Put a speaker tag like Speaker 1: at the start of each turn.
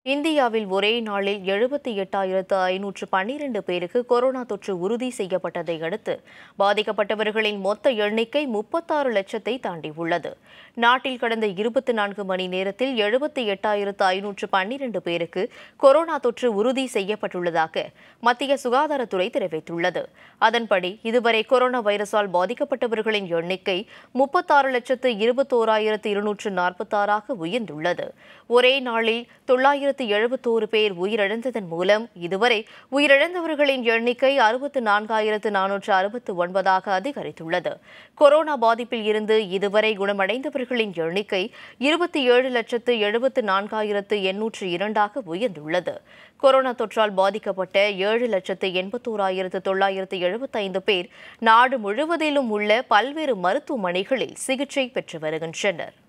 Speaker 1: இந்தியாவில் ஒரே நாளில் எழுபத்தி எட்டாயிரத்து ஐநூற்று பன்னிரண்டு பேருக்கு கொரோனா தொற்று உறுதி செய்யப்பட்டதை அடுத்து பாதிக்கப்பட்டவர்களின் மொத்த எண்ணிக்கை முப்பத்தாறு லட்சத்தை தாண்டியுள்ளது நாட்டில் கடந்த இருபத்தி நான்கு மணி நேரத்தில் எழுபத்தி எட்டாயிரத்து ஐநூற்று பன்னிரண்டு பேருக்கு கொரோனா தொற்று உறுதி செய்யப்பட்டுள்ளதாக மத்திய சுகாதாரத்துறை தெரிவித்துள்ளது அதன்படி இதுவரை கொரோனா வைரஸால் பாதிக்கப்பட்டவர்களின் எண்ணிக்கை முப்பத்தாறு லட்சத்து இருபத்தோராயிரத்து இருநூற்று நாற்பத்தாறாக உயர்ந்துள்ளது ஒரே நாளில் தொள்ளாயிரத்து எழுபத்தோரு பேர் உயிரிழந்ததன் மூலம் இதுவரை உயிரிழந்தவர்களின் எண்ணிக்கை அறுபத்து நான்காயிரத்து நானூற்று அறுபத்து ஒன்பதாக அதிகரித்துள்ளது கொரோனா பாதிப்பில் இருந்து இதுவரை குணமடைந்தவர்களின் எண்ணிக்கை இருபத்தி ஏழு லட்சத்து எழுபத்து நான்காயிரத்து எண்ணூற்று இரண்டாக உயர்ந்துள்ளது கொரோனா தொற்றால் பாதிக்கப்பட்ட ஏழு லட்சத்து எண்பத்தோராயிரத்து தொள்ளாயிரத்து எழுபத்தைந்து பேர் நாடு முழுவதிலும் உள்ள பல்வேறு மருத்துவமனைகளில் சிகிச்சை பெற்று வருகின்றனர்